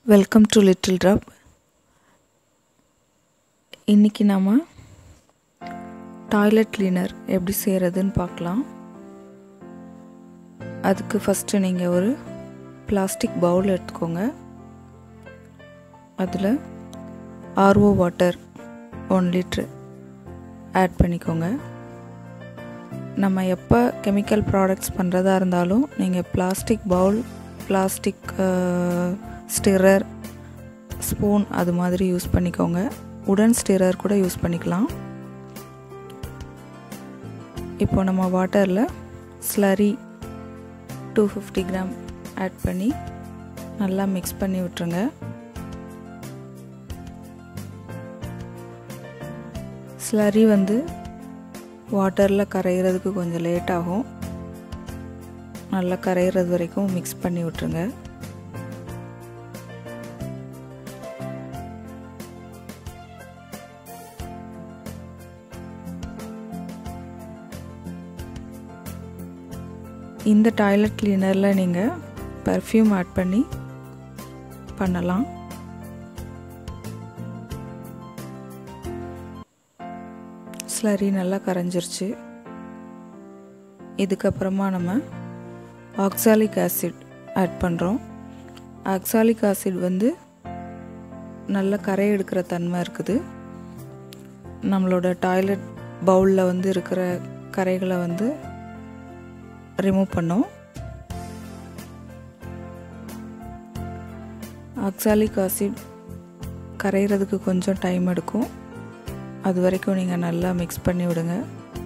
welcome to little drop இன்றைக்கி நாம் toilet cleaner எப்படி செய்கிறதுன்னு பார்க்கலாம் அதுக்கு ஃபஸ்ட்டு நீங்கள் ஒரு பிளாஸ்டிக் பவுல் எடுத்துக்கோங்க அதில் RO water one litre add பண்ணிக்கோங்க நம்ம எப்போ கெமிக்கல் ப்ராடக்ட்ஸ் பண்ணுறதா இருந்தாலும் நீங்கள் plastic bowl plastic stirrer spoon அது மாதிரி யூஸ் பண்ணிக்கோங்க உடன் ஸ்டிரர் கூட யூஸ் பண்ணிக்கலாம் இப்போ நம்ம வாட்டரில் slurry two fifty gram add பண்ணி நல்லா மிக்ஸ் பண்ணி விட்டுருங்க ஸ்லரி வந்து வாட்டரில் கரைகிறதுக்கு கொஞ்சம் லேட் ஆகும் நல்லா கரைகிறது வரைக்கும் மிக்ஸ் பண்ணி விட்டுருங்க இந்த டாய்லெட் கிளீனரில் நீங்கள் பர்ஃப்யூம் ஆட் பண்ணி பண்ணலாம் ஸ்லரி நல்லா கரைஞ்சிருச்சு இதுக்கப்புறமா நம்ம ஆக்சாலிக் ஆசிட் ஆட் பண்ணுறோம் ஆக்சாலிக் ஆசிட் வந்து நல்ல கரை எடுக்கிற தன்மை இருக்குது நம்மளோட டாய்லெட் பவுலில் வந்து இருக்கிற கரைகளை வந்து ரிமூவ் பண்ணோம் ஆக்சாலிக் ஆசிட் கரைகிறதுக்கு கொஞ்சம் டைம் எடுக்கும் அது வரைக்கும் நீங்கள் நல்லா மிக்ஸ் பண்ணி விடுங்க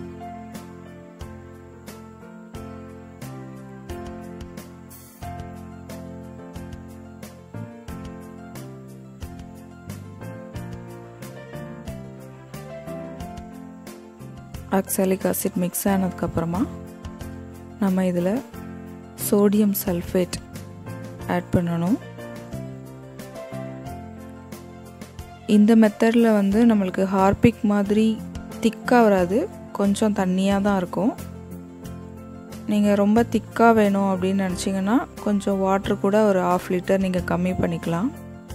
ஆக்சாலிக் ஆசிட் மிக்ஸ் ஆனதுக்கப்புறமா நம்ம இதில் சோடியம் சல்ஃபேட் ஆட் பண்ணணும் இந்த மெத்தடில் வந்து நம்மளுக்கு ஹார்பிக் மாதிரி திக்காக வராது கொஞ்சம் தண்ணியாக தான் இருக்கும் நீங்கள் ரொம்ப திக்காக வேணும் அப்படின்னு நினச்சிங்கன்னா கொஞ்சம் வாட்ரு கூட ஒரு ஆஃப் லிட்டர் நீங்கள் கம்மி பண்ணிக்கலாம்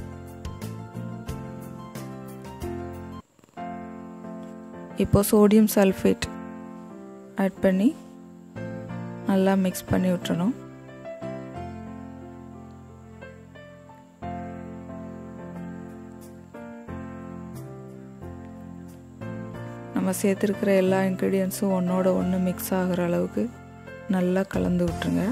இப்போ சோடியம் சல்ஃபேட் ஆட் பண்ணி நல்லா மிக்ஸ் பண்ணி விட்டுறணும் நம்ம சேர்த்துருக்கிற எல்லா இன்க்ரீடியன்ஸும் ஒன்றோட ஒன்று மிக்ஸ் ஆகிற அளவுக்கு நல்லா கலந்து விட்டுருங்க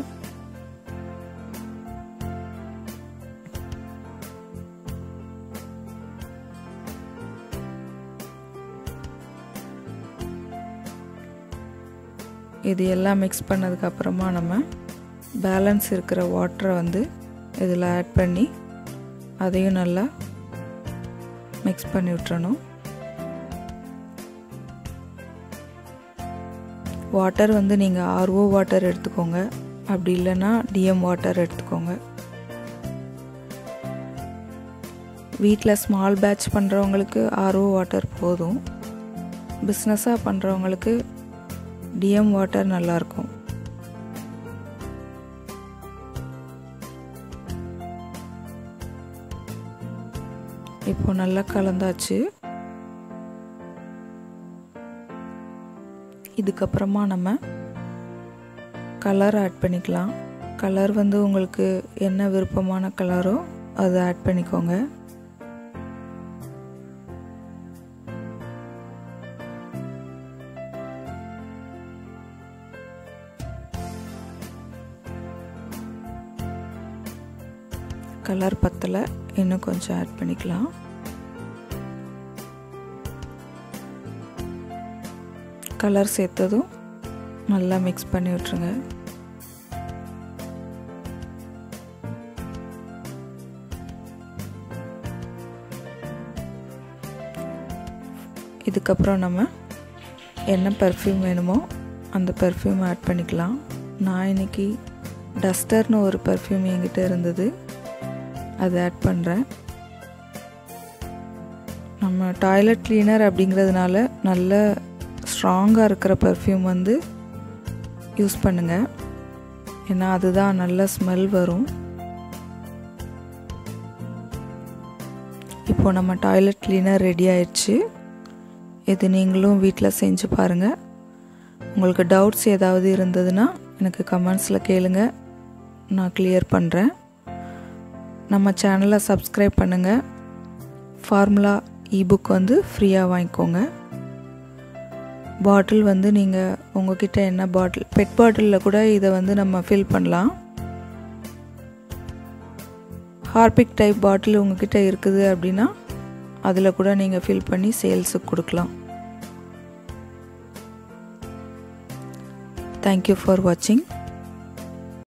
இது எல்லாம் மிக்ஸ் பண்ணதுக்கப்புறமா நம்ம பேலன்ஸ் இருக்கிற வாட்டரை வந்து இதில் ஆட் பண்ணி அதையும் நல்லா மிக்ஸ் பண்ணி விட்டுறணும் வாட்டர் வந்து நீங்கள் ஆர்ஓ வாட்டர் எடுத்துக்கோங்க அப்படி இல்லைன்னா டிஎம் வாட்டர் எடுத்துக்கோங்க வீட்டில் ஸ்மால் பேட்ச் பண்ணுறவங்களுக்கு ஆர்ஓ வாட்டர் போதும் பிஸ்னஸாக பண்ணுறவங்களுக்கு டிஎம் வாட்டர் நல்லாயிருக்கும் இப்போ நல்லா கலந்தாச்சு இதுக்கப்புறமா நம்ம கலர் ஆட் பண்ணிக்கலாம் கலர் வந்து உங்களுக்கு என்ன விருப்பமான கலரோ அதை ஆட் பண்ணிக்கோங்க கலர் பத்தலை இன்னும் கொஞ்சம் ஆட் பண்ணிக்கலாம் கலர் சேர்த்ததும் நல்லா மிக்ஸ் பண்ணி விட்ருங்க இதுக்கப்புறம் நம்ம என்ன பர்ஃப்யூம் வேணுமோ அந்த பர்ஃப்யூம் ஆட் பண்ணிக்கலாம் நான் இன்னைக்கு டஸ்டர்னு ஒரு பர்ஃப்யூம் என்கிட்ட இருந்தது அதை ஆட் பண்ணுறேன் நம்ம டாய்லெட் கிளீனர் அப்படிங்கிறதுனால நல்ல ஸ்ட்ராங்காக இருக்கிற பர்ஃப்யூம் வந்து யூஸ் பண்ணுங்கள் ஏன்னா அதுதான் நல்ல ஸ்மெல் வரும் இப்போ நம்ம டாய்லெட் கிளீனர் ரெடி ஆயிடுச்சு இது நீங்களும் வீட்டில் செஞ்சு பாருங்கள் உங்களுக்கு டவுட்ஸ் ஏதாவது இருந்ததுன்னா எனக்கு கமெண்ட்ஸில் கேளுங்க நான் கிளியர் பண்ணுறேன் நம்ம சேனலை சப்ஸ்கிரைப் பண்ணுங்கள் ஃபார்முலா இபுக் வந்து ஃப்ரீயாக வாங்கிக்கோங்க பாட்டில் வந்து நீங்கள் உங்ககிட்ட என்ன பாட்டில் பெட் பாட்டிலில் கூட இதை வந்து நம்ம ஃபில் பண்ணலாம் ஹார்பிக் டைப் பாட்டில் உங்ககிட்ட இருக்குது அப்படின்னா அதில் கூட நீங்கள் ஃபில் பண்ணி சேல்ஸுக்கு கொடுக்கலாம் தேங்க்யூ ஃபார் வாட்சிங்